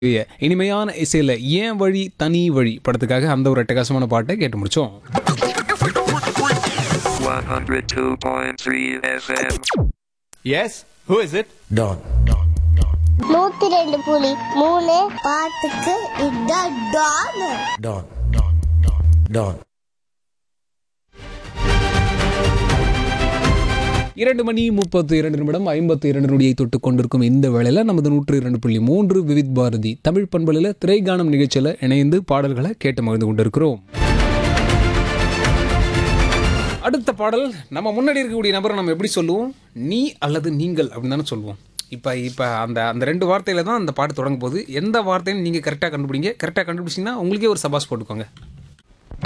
இனிமையான இசையில் ஏன் வழி தனி வழி படத்துக்காக அந்த ஒரு அட்டகாசமான பாட்டை கேட்டு முடிச்சோம் 102.3 FM. Yes? Who is it? Don. நூத்தி ரெண்டு புலி மூணு பாட்டுக்கு இதான் டான் Don. Don. இரண்டு மணி முப்பத்து இரண்டு நிமிடம் ஐம்பத்து இரண்டு நொடியை தொட்டு கொண்டிருக்கும் இந்த வேளையில் நமது நூற்று இரண்டு புள்ளி மூன்று விவித் பாரதி தமிழ் பண்பலையில் திரைகானம் நிகழ்ச்சியில் இணைந்து பாடல்களை கேட்டு மகிழ்ந்து கொண்டிருக்கிறோம் அடுத்த பாடல் நம்ம முன்னாடி இருக்கக்கூடிய நபரை நம்ம எப்படி சொல்லுவோம் நீ அல்லது நீங்கள் அப்படின்னு தானே சொல்லுவோம் இப்போ இப்போ அந்த அந்த ரெண்டு வார்த்தையில தான் அந்த பாட்டு தொடங்கும் போது எந்த வார்த்தைன்னு நீங்கள் கரெக்டாக கண்டுபிடிங்க கரெக்டாக கண்டுபிடிச்சிங்கன்னா உங்களுக்கே ஒரு சபாஸ் போட்டுக்கோங்க